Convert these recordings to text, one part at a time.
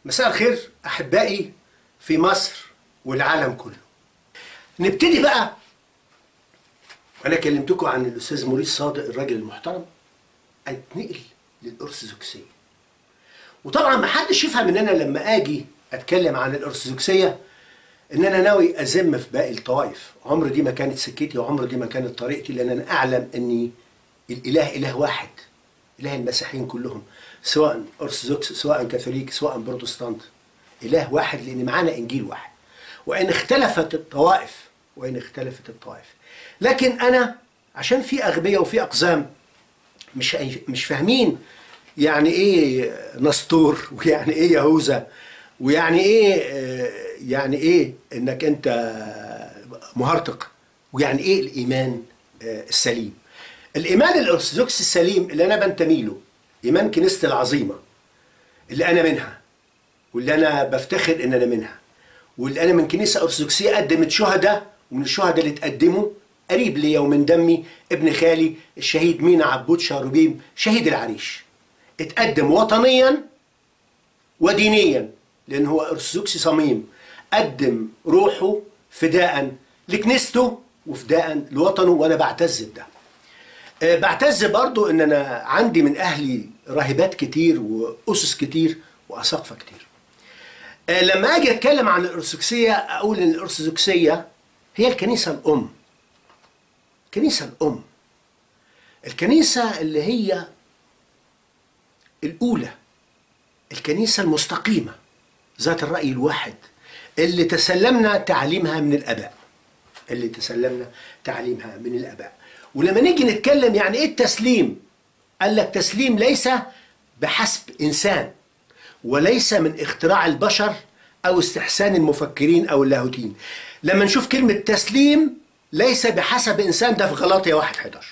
مساء الخير احبائي في مصر والعالم كله نبتدي بقى انا كلمتكم عن الاستاذ موريس صادق الراجل المحترم اتنقل للارثوذكسيه وطبعا ما حدش يفهم ان انا لما اجي اتكلم عن الارثوذكسيه ان انا ناوي ازم في باقي الطوائف عمر دي ما كانت سكتي وعمر دي ما كانت طريقتي لان انا اعلم اني الاله اله واحد اله المسيحيين كلهم سواء ارثوذكس سواء كاثوليك سواء بروتستانت اله واحد لان معانا انجيل واحد وان اختلفت الطوائف وان اختلفت الطوائف لكن انا عشان في اغبياء وفي اقزام مش مش فاهمين يعني ايه نسطور ويعني ايه يهوذا ويعني ايه يعني ايه انك انت مهرطق ويعني ايه الايمان السليم الايمان الارثوذكسي السليم اللي انا بنتمي له ايمان كنيستي العظيمه اللي انا منها واللي انا بفتخر ان انا منها واللي انا من كنيسه ارثوذكسيه قدمت شهداء ومن الشهداء اللي اتقدموا قريب ليا ومن دمي ابن خالي الشهيد مينا عبود شاروبيم شهيد العريش اتقدم وطنيا ودينيا لان هو ارثوذكسي صميم قدم روحه فداء لكنيسته وفداء لوطنه وانا بعتز بده أه بعتز برضو ان انا عندي من اهلي راهبات كتير واسس كتير واساقفه كتير أه لما اجي اتكلم عن الارثوذكسيه اقول ان الارثوذكسيه هي الكنيسه الام الكنيسه الام الكنيسه اللي هي الاولى الكنيسه المستقيمه ذات الراي الواحد اللي تسلمنا تعليمها من الاباء اللي تسلمنا تعليمها من الاباء ولما نيجي نتكلم يعني ايه التسليم قال لك تسليم ليس بحسب انسان وليس من اختراع البشر او استحسان المفكرين او اللاهوتين لما نشوف كلمه تسليم ليس بحسب انسان ده في غلاطيا 1 11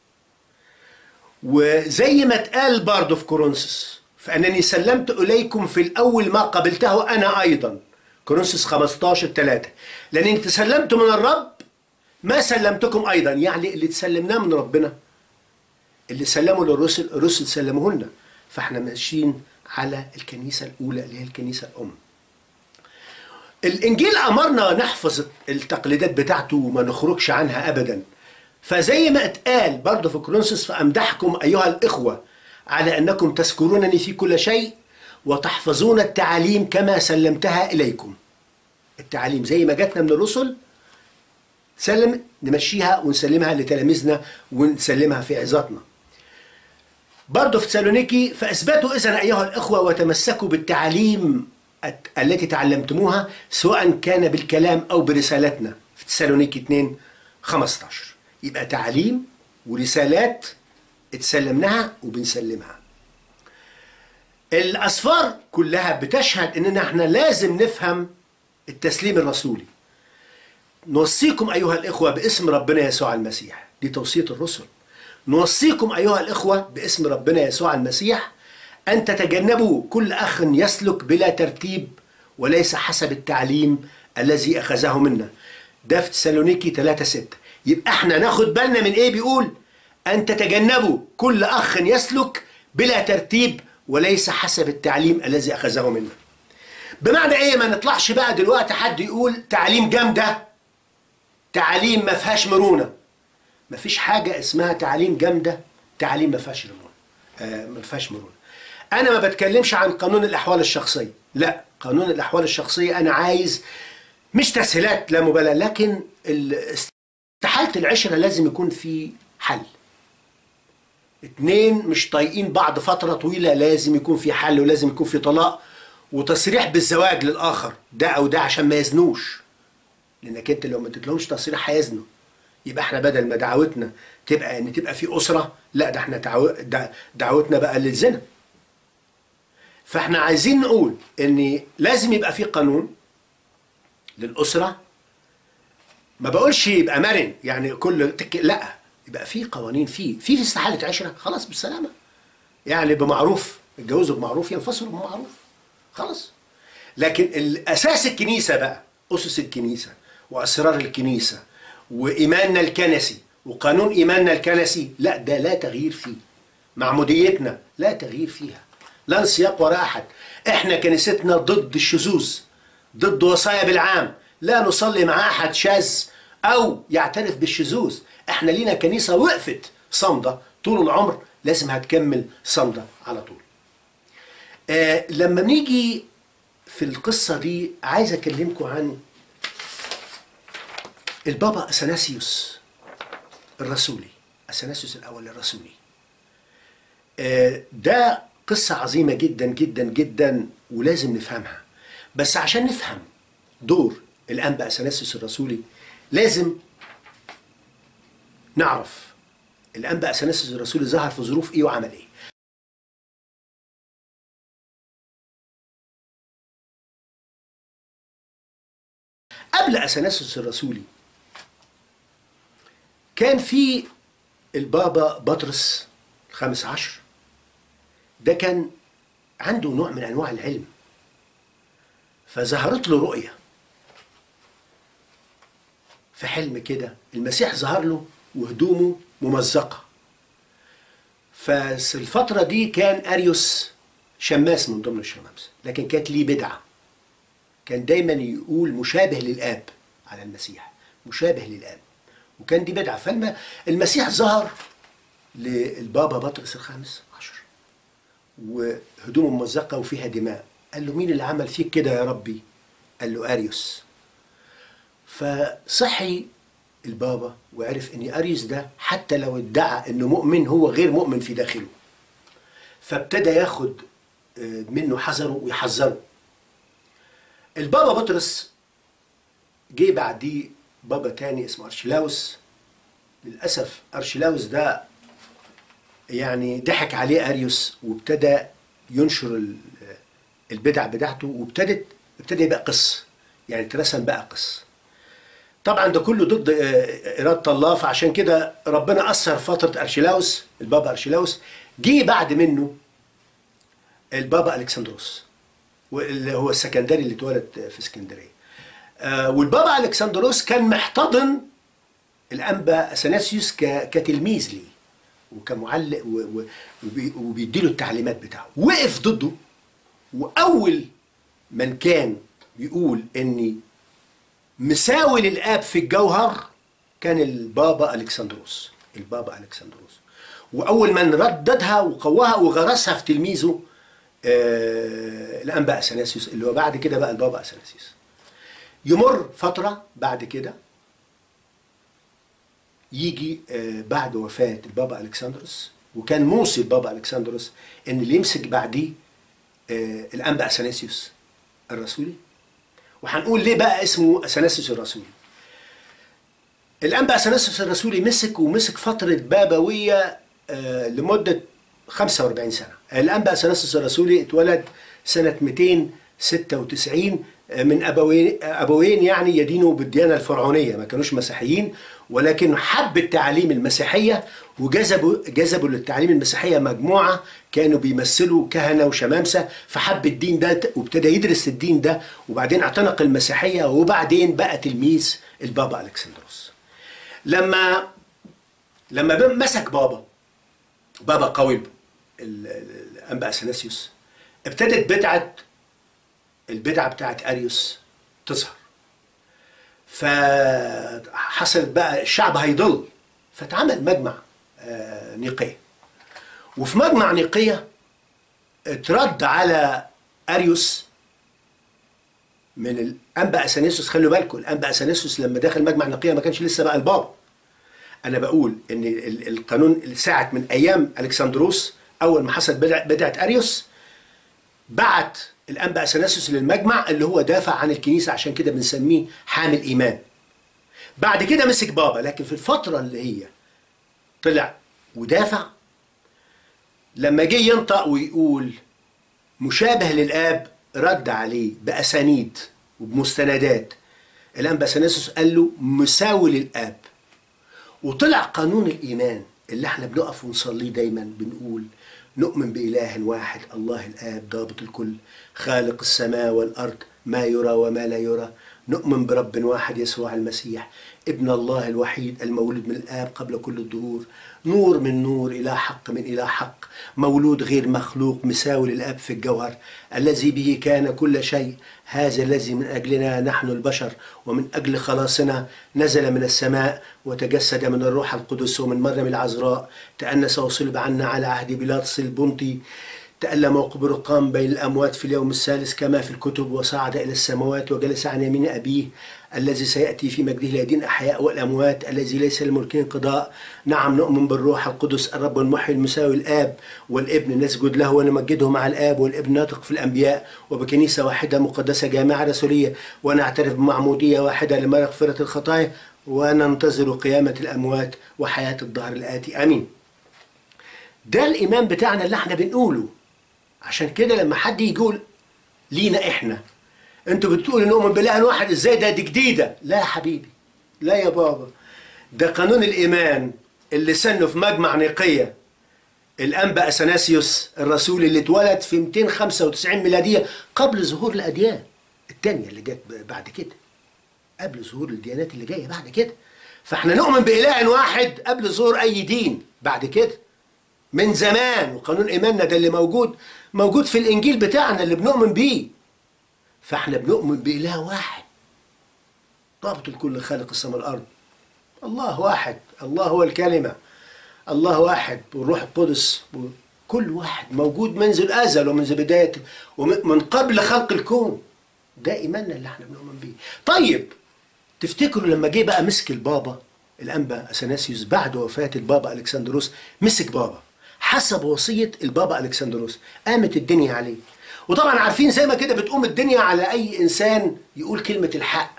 وزي ما اتقال برضه في كورنثوس فانني سلمت اليكم في الاول ما قبلته انا ايضا كورنثوس 15 3 لانني تسلمت من الرب ما سلمتكم ايضا يعني اللي تسلمناه من ربنا اللي سلموا للرسل الرسل سلموه لنا فاحنا ماشيين على الكنيسه الاولى اللي هي الكنيسه الام الانجيل امرنا نحفظ التقليدات بتاعته وما نخرجش عنها ابدا فزي ما اتقال برضه في كورنثوس فامدحكم ايها الاخوه على انكم تذكرونني في كل شيء وتحفظون التعاليم كما سلمتها اليكم التعاليم زي ما جاتنا من الرسل سلم نمشيها ونسلمها لتلاميذنا ونسلمها في عظاتنا برضه في تسالونيكي فاثبتوا اذا ايها الاخوه وتمسكوا بالتعاليم التي تعلمتموها سواء كان بالكلام او برسالتنا في تسالونيكي 2 15 يبقى تعليم ورسالات اتسلمناها وبنسلمها الاسفار كلها بتشهد اننا احنا لازم نفهم التسليم الرسولي نوصيكم ايها الاخوه باسم ربنا يسوع المسيح دي توصيه الرسل نوصيكم ايها الاخوه باسم ربنا يسوع المسيح ان تتجنبوا كل اخ يسلك بلا ترتيب وليس حسب التعليم الذي اخذه منا ده في تسالونيكي 3 6 يبقى احنا ناخد بالنا من ايه بيقول ان تتجنبوا كل اخ يسلك بلا ترتيب وليس حسب التعليم الذي اخذه منا بمعنى ايه ما نطلعش بقى دلوقتي حد يقول تعليم جامده تعليم ما فيهاش مرونه ما فيش حاجه اسمها تعليم جامده تعليم ما فيهاش مرونه آه ما فيهاش مرونه انا ما بتكلمش عن قانون الاحوال الشخصيه لا قانون الاحوال الشخصيه انا عايز مش تسهيلات لا مبالاه لكن استحاله العشره لازم يكون في حل اتنين مش طايقين بعض فتره طويله لازم يكون في حل ولازم يكون في طلاق وتصريح بالزواج للاخر ده او ده عشان ما يزنوش لانك انت لو ما اديتلهمش تصريح هيزنوا يبقى احنا بدل ما دعوتنا تبقى ان تبقى في اسره لا ده احنا دعوتنا بقى للزنا فاحنا عايزين نقول ان لازم يبقى في قانون للاسره ما بقولش يبقى مرن يعني كل تك... لا يبقى في قوانين في في في استحاله عشره خلاص بالسلامه يعني بمعروف اتجوزوا بمعروف ينفصلوا بمعروف خلاص لكن الاساس الكنيسه بقى اسس الكنيسه واسرار الكنيسه وايماننا الكنسي وقانون ايماننا الكنسي لا ده لا تغيير فيه معموديتنا لا تغيير فيها لا انسياق وراء احد احنا كنيستنا ضد الشذوذ ضد وصايا بالعام لا نصلي مع احد شاذ او يعترف بالشذوذ احنا لينا كنيسه وقفت صامده طول العمر لازم هتكمل صامده على طول آه لما نيجي في القصه دي عايز اكلمكم عن البابا اثناسيوس الرسولي اثناسيوس الاول الرسولي آه ده قصه عظيمه جدا جدا جدا ولازم نفهمها بس عشان نفهم دور الانبا اثناسيوس الرسولي لازم نعرف الانبا اثناسيوس الرسولي ظهر في ظروف ايه وعمل ايه قبل اثناسيوس الرسولي كان في البابا بطرس الخامس عشر ده كان عنده نوع من انواع العلم فظهرت له رؤيه في حلم كده المسيح ظهر له وهدومه ممزقه ففي الفتره دي كان اريوس شماس من ضمن الشمامسه لكن كانت ليه بدعه كان دايما يقول مشابه للاب على المسيح مشابه للاب وكان دي بدعه فلما المسيح ظهر للبابا بطرس الخامس عشر وهدومه ممزقه وفيها دماء قال له مين اللي عمل فيك كده يا ربي قال له اريوس فصحي البابا وعرف ان اريوس ده حتى لو ادعى انه مؤمن هو غير مؤمن في داخله فابتدى ياخد منه حذره ويحذره البابا بطرس جه بعديه بابا تاني اسمه ارشلاوس للاسف ارشلاوس ده يعني ضحك عليه اريوس وابتدى ينشر البدع بتاعته وابتدت ابتدى يبقى قص يعني اترسم بقى قص طبعا ده كله ضد اراده الله فعشان كده ربنا اثر فتره ارشلاوس البابا ارشلاوس جه بعد منه البابا الكسندروس واللي هو السكندري اللي اتولد في اسكندريه آه والبابا الكسندروس كان محتضن الانبا اثناسيوس كتلميذ ليه وكمعلق وبيديله التعليمات بتاعه وقف ضده واول من كان بيقول اني مساوي للاب في الجوهر كان البابا الكسندروس البابا الكسندروس واول من رددها وقواها وغرسها في تلميذه آه الانبا اثناسيوس اللي هو بعد كده بقى البابا اثناسيوس يمر فتره بعد كده يجي آه بعد وفاه البابا الكسندروس وكان موصي البابا الكسندروس ان اللي يمسك بعديه آه الانبا اثناسيوس الرسولي وهنقول ليه بقى اسمه اثناسيوس الرسولي الانبا اثناسيوس الرسولي مسك ومسك فتره بابويه آه لمده 45 سنه الانبا اثناسيوس الرسولي اتولد سنه 296 من ابوين ابوين يعني يدينوا بالديانه الفرعونيه ما كانوش مسيحيين ولكن حب التعاليم المسيحيه وجذبوا جذبوا للتعليم المسيحيه مجموعه كانوا بيمثلوا كهنه وشمامسه فحب الدين ده وابتدى يدرس الدين ده وبعدين اعتنق المسيحيه وبعدين بقى تلميذ البابا الكسندروس. لما لما مسك بابا بابا قوي الانبا اثناسيوس ابتدت بدعه البدعه بتاعت اريوس تظهر فحصلت بقى الشعب هيضل فاتعمل مجمع نيقيه وفي مجمع نيقيه اترد على اريوس من الانبا اثناسيوس خلوا بالكم الانبا اثناسيوس لما دخل مجمع نيقيه ما كانش لسه بقى البابا انا بقول ان القانون ساعه من ايام الكسندروس اول ما حصلت بدعه اريوس بعت الانبا اثناسيوس للمجمع اللي هو دافع عن الكنيسه عشان كده بنسميه حامل ايمان بعد كده مسك بابا لكن في الفتره اللي هي طلع ودافع لما جه ينطق ويقول مشابه للاب رد عليه باسانيد وبمستندات الانبا اثناسيوس قال له مساوي للاب وطلع قانون الايمان اللي احنا بنقف ونصليه دايما بنقول نؤمن بإله واحد الله الآب ضابط الكل خالق السماء والأرض ما يرى وما لا يرى نؤمن برب واحد يسوع المسيح ابن الله الوحيد المولود من الآب قبل كل الدهور نور من نور إلى حق من إلى حق مولود غير مخلوق مساوي للآب في الجوهر الذي به كان كل شيء هذا الذي من أجلنا نحن البشر ومن أجل خلاصنا نزل من السماء وتجسد من الروح القدس ومن مريم العذراء تأنس وصلب عنا على عهد بيلاطس البنطي تألم وقبر قام بين الأموات في اليوم الثالث كما في الكتب وصعد إلى السماوات وجلس عن يمين أبيه الذي سيأتي في مجده ليدين أحياء والأموات الذي ليس للملكين قضاء نعم نؤمن بالروح القدس الرب المحيي المساوي الآب والابن نسجد له ونمجده مع الآب والابن ناطق في الأنبياء وبكنيسة واحدة مقدسة جامعة رسولية ونعترف بمعمودية واحدة لمغفرة الخطايا وننتظر قيامة الأموات وحياة الظهر الآتي آمين ده الإيمان بتاعنا اللي احنا بنقوله عشان كده لما حد يقول لينا احنا انتوا بتقولوا نؤمن باله واحد ازاي ده دي جديده لا يا حبيبي لا يا بابا ده قانون الايمان اللي سنه في مجمع نيقيه الانبا اثناسيوس الرسول اللي اتولد في 295 ميلاديه قبل ظهور الاديان الثانيه اللي جت بعد كده قبل ظهور الديانات اللي جايه بعد كده فاحنا نؤمن باله واحد قبل ظهور اي دين بعد كده من زمان وقانون ايماننا ده اللي موجود موجود في الانجيل بتاعنا اللي بنؤمن بيه فاحنا بنؤمن باله واحد ضابط الكل خالق السماء والارض الله واحد الله هو الكلمه الله واحد والروح القدس كل واحد موجود منذ الازل ومنذ بدايه ومن قبل خلق الكون ده ايماننا اللي احنا بنؤمن بيه طيب تفتكروا لما جه بقى مسك البابا الانبا اثناسيوس بعد وفاه البابا الكسندروس مسك بابا حسب وصيه البابا الكسندروس قامت الدنيا عليه وطبعا عارفين زي ما كده بتقوم الدنيا على اي انسان يقول كلمه الحق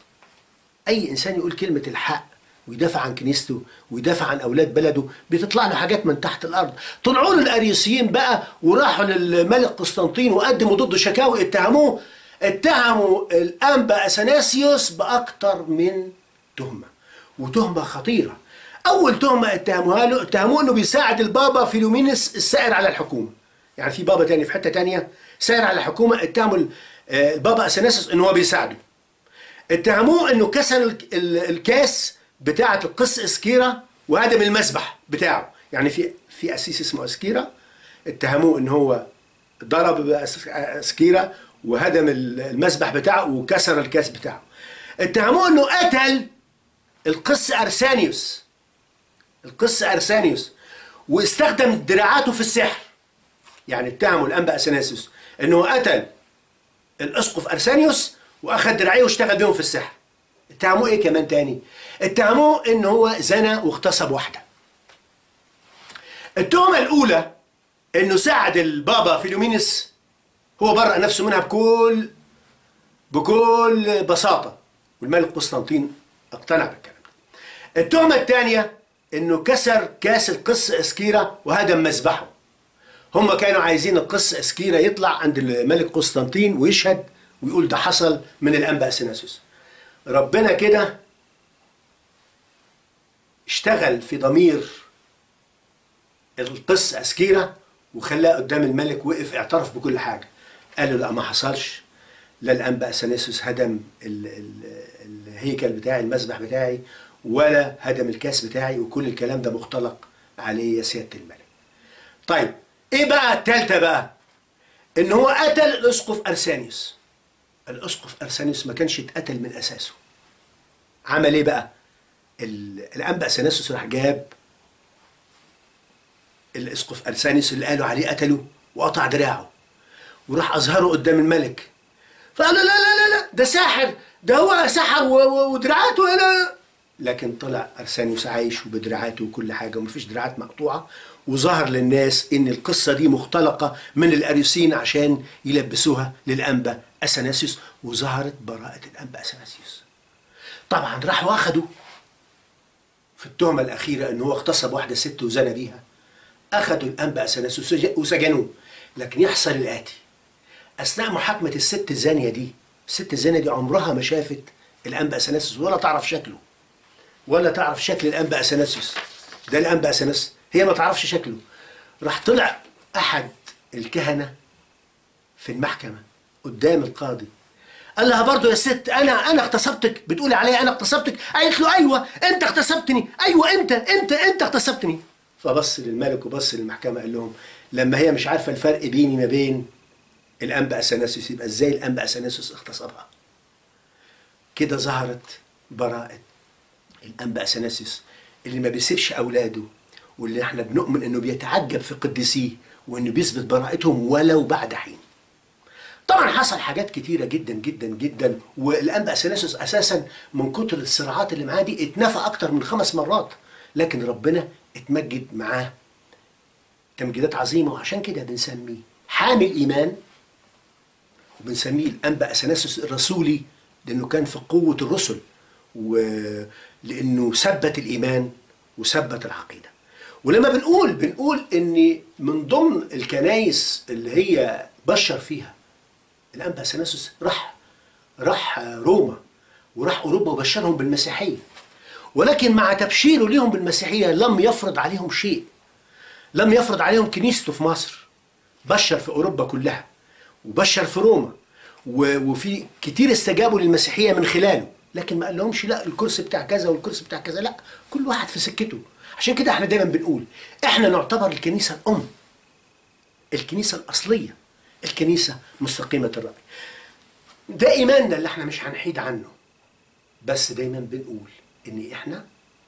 اي انسان يقول كلمه الحق ويدافع عن كنيسته ويدافع عن اولاد بلده بتطلع له حاجات من تحت الارض طلعوا له الاريوسيين بقى وراحوا للملك قسطنطين وقدموا ضده شكاوي اتهموه اتهموا الانبا اثناسيوس باكثر من تهمه وتهمه خطيره اول تهمه اتهموها له اتهموه انه بيساعد البابا فيلومينس السائر على الحكومه يعني في بابا تاني في حته تانيه سائر على الحكومه اتهموا البابا اثناسيوس ان هو بيساعده اتهموه انه كسر الكاس بتاعه القس اسكيرا وهدم المسبح بتاعه يعني في في اسيس اسمه اسكيرا اتهموه ان هو ضرب اسكيرا وهدم المسبح بتاعه وكسر الكاس بتاعه اتهموه انه قتل القس ارسانيوس القس ارسانيوس واستخدم دراعاته في السحر يعني اتهموا الانبا اثناسيوس انه قتل الاسقف ارسانيوس واخذ دراعيه واشتغل بيهم في السحر اتهموه ايه كمان تاني اتهموه ان هو زنى واغتصب واحده التهمه الاولى انه ساعد البابا فيلومينس هو برأ نفسه منها بكل بكل بساطه والملك قسطنطين اقتنع بالكلام ده التهمه الثانيه انه كسر كاس القس اسكيرا وهدم مسبحه هم كانوا عايزين القس اسكيرا يطلع عند الملك قسطنطين ويشهد ويقول ده حصل من الانبا اثناسيوس ربنا كده اشتغل في ضمير القس اسكيرا وخلاه قدام الملك وقف اعترف بكل حاجه قال له لا ما حصلش لا الانبا اثناسيوس هدم ال ال الهيكل بتاعي المسبح بتاعي ولا هدم الكاس بتاعي وكل الكلام ده مختلق عليه يا سياده الملك طيب ايه بقى التالتة بقى ان هو قتل الاسقف ارسانيوس الاسقف ارسانيوس ما كانش اتقتل من اساسه عمل ايه بقى الانبا اثناسيوس راح جاب الاسقف ارسانيوس اللي قالوا عليه قتله وقطع دراعه وراح اظهره قدام الملك فقال لا لا لا لا ده ساحر ده هو سحر ودراعاته لا لكن طلع ارسانيوس عايش وبدراعاته وكل حاجه ومفيش دراعات مقطوعه وظهر للناس ان القصه دي مختلقه من الاريوسيين عشان يلبسوها للانبا اثناسيوس وظهرت براءه الانبا اثناسيوس طبعا راحوا اخدوا في التهمه الاخيره ان هو اغتصب واحده ست وزنى بيها اخدوا الانبا اثناسيوس وسجنوه لكن يحصل الاتي اثناء محاكمه الست الزانيه دي الست الزانيه دي عمرها ما شافت الانبا اثناسيوس ولا تعرف شكله ولا تعرف شكل الانبا اثناسيوس ده الانبا اثناسيوس هي ما تعرفش شكله راح طلع احد الكهنه في المحكمه قدام القاضي قال لها برضه يا ست انا انا اغتصبتك بتقولي عليا انا اغتصبتك قالت له ايوه انت اغتصبتني ايوه انت انت انت اغتصبتني فبص للملك وبص للمحكمه قال لهم لما هي مش عارفه الفرق بيني ما بين الانبا اثناسيوس يبقى ازاي الانبا اثناسيوس اغتصبها كده ظهرت براءه الانبا اثناسيوس اللي ما بيسيبش اولاده واللي احنا بنؤمن انه بيتعجب في قديسيه وانه بيثبت براءتهم ولو بعد حين طبعا حصل حاجات كتيره جدا جدا جدا والانبا اثناسيوس اساسا من كتر الصراعات اللي معاه دي اتنفى اكتر من خمس مرات لكن ربنا اتمجد معاه تمجيدات عظيمه وعشان كده بنسميه حامل ايمان وبنسميه الانبا اثناسيوس الرسولي لانه كان في قوه الرسل ولانه ثبت الايمان وثبت العقيده ولما بنقول بنقول ان من ضمن الكنايس اللي هي بشر فيها الانبا اثناسيوس راح راح روما وراح اوروبا وبشرهم بالمسيحيه ولكن مع تبشيره ليهم بالمسيحيه لم يفرض عليهم شيء لم يفرض عليهم كنيسته في مصر بشر في اوروبا كلها وبشر في روما وفي كتير استجابوا للمسيحيه من خلاله لكن ما قال لهمش لا الكرسي بتاع كذا والكرسي بتاع كذا لا كل واحد في سكته عشان كده احنا دايما بنقول احنا نعتبر الكنيسه الام الكنيسه الاصليه الكنيسه مستقيمه الراي ده ايماننا اللي احنا مش هنحيد عنه بس دايما بنقول ان احنا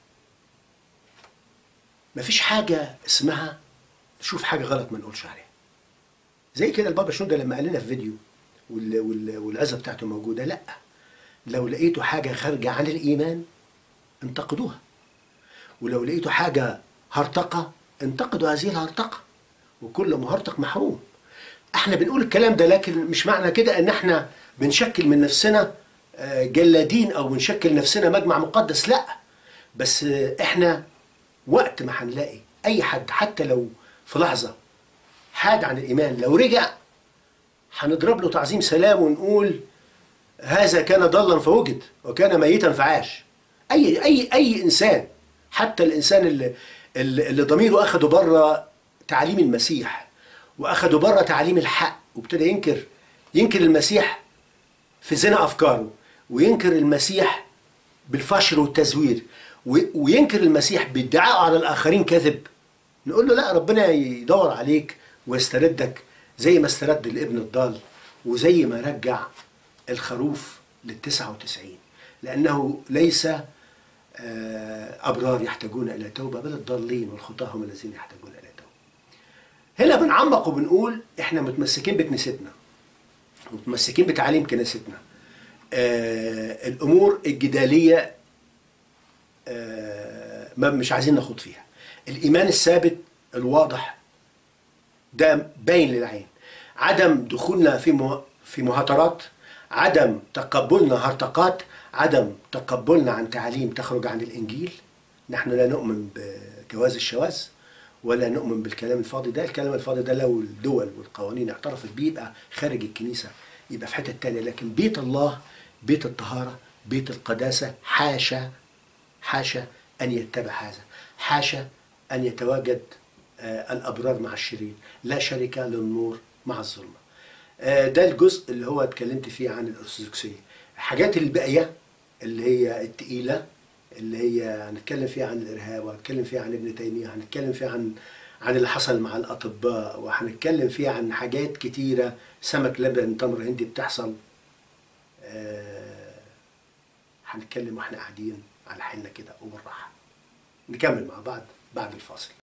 مفيش حاجه اسمها نشوف حاجه غلط ما نقولش عليها زي كده البابا شنودة لما قال لنا في فيديو وال- وال- والعزه بتاعته موجوده لا لو لقيتوا حاجه خارجه عن الايمان انتقدوها ولو لقيتوا حاجه هرطقه انتقدوا هذه الهرطقه وكل مهرطق محروم احنا بنقول الكلام ده لكن مش معنى كده ان احنا بنشكل من نفسنا آه، جلادين او بنشكل نفسنا مجمع مقدس لا بس آه، احنا وقت ما هنلاقي اي حد حتى لو في لحظه حاد عن الايمان لو رجع هنضرب له تعظيم سلام ونقول هذا كان ضلا فوجد وكان ميتا فعاش اي اي اي انسان حتى الانسان اللي اللي اللي ضميره اخده بره تعاليم المسيح واخده بره تعاليم الحق وابتدى ينكر ينكر المسيح في زنا افكاره وينكر المسيح بالفشل والتزوير و- وينكر المسيح بادعائه على الاخرين كذب نقول له لا ربنا يدور عليك ويستردك زي ما استرد الابن الضال وزي ما رجع الخروف للتسعة وتسعين لأنه ليس آه، أبرار يحتاجون إلى توبة بل الضالين والخطاة هم الذين يحتاجون إلى توبة هنا بنعمق وبنقول إحنا متمسكين بكنيستنا متمسكين بتعاليم كنيستنا آه، الأمور الجدالية آه، ما مش عايزين ناخد فيها الإيمان الثابت الواضح ده باين للعين عدم دخولنا في مه- في مهاترات عدم تقبلنا هرطقات عدم تقبلنا عن تعاليم تخرج عن الانجيل نحن لا نؤمن بجواز الشواذ ولا نؤمن بالكلام الفاضي ده الكلام الفاضي ده لو الدول والقوانين اعترفت بيه يبقى خارج الكنيسه يبقى في حته تانية لكن بيت الله بيت الطهاره بيت القداسه حاشا حاشا ان يتبع هذا حاشا ان يتواجد آه، الابرار مع الشرير لا شركه للنور مع الظلمه آه، ده الجزء اللي هو اتكلمت فيه عن الارثوذكسيه الحاجات الباقيه اللي هي التقيله اللي هي هنتكلم فيها عن الارهاب وهنتكلم فيها عن ابن تيميه هنتكلم فيها عن عن اللي حصل مع الاطباء وهنتكلم فيها عن حاجات كتيره سمك لبن تمر هندي بتحصل آه، هنتكلم واحنا قاعدين على حالنا كده وبالراحه نكمل مع بعض بعد الفاصل